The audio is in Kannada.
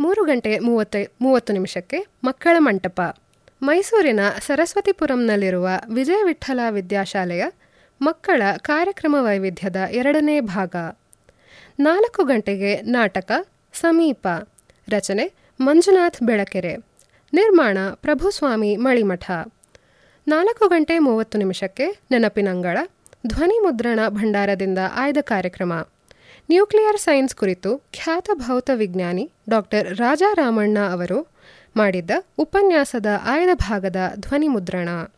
ಮೂರು ಗಂಟೆ ಮೂವತ್ತ ಮೂವತ್ತು ನಿಮಿಷಕ್ಕೆ ಮಕ್ಕಳ ಮಂಟಪ ಮೈಸೂರಿನ ಸರಸ್ವತಿಪುರಂನಲ್ಲಿರುವ ವಿಜಯ ವಿಠಲ ವಿದ್ಯಾಶಾಲೆಯ ಮಕ್ಕಳ ಕಾರ್ಯಕ್ರಮ ವೈವಿಧ್ಯದ ಎರಡನೇ ಭಾಗ ನಾಲ್ಕು ಗಂಟೆಗೆ ನಾಟಕ ಸಮೀಪ ರಚನೆ ಮಂಜುನಾಥ್ ಬೆಳಕೆರೆ ನಿರ್ಮಾಣ ಪ್ರಭುಸ್ವಾಮಿ ಮಳಿಮಠ ನಾಲ್ಕು ಗಂಟೆ ಮೂವತ್ತು ನಿಮಿಷಕ್ಕೆ ನೆನಪಿನಂಗಳ ಧ್ವನಿ ಮುದ್ರಣ ಭಂಡಾರದಿಂದ ಆಯ್ದ ಕಾರ್ಯಕ್ರಮ ನ್ಯೂಕ್ಲಿಯರ್ ಸೈನ್ಸ್ ಕುರಿತು ಖ್ಯಾತ ಭೌತ ವಿಜ್ಞಾನಿ ಡಾಕ್ಟರ್ ರಾಜಾರಾಮಣ್ಣ ಅವರು ಮಾಡಿದ್ದ ಉಪನ್ಯಾಸದ ಆಯ್ದ ಭಾಗದ ಧ್ವನಿ ಮುದ್ರಣ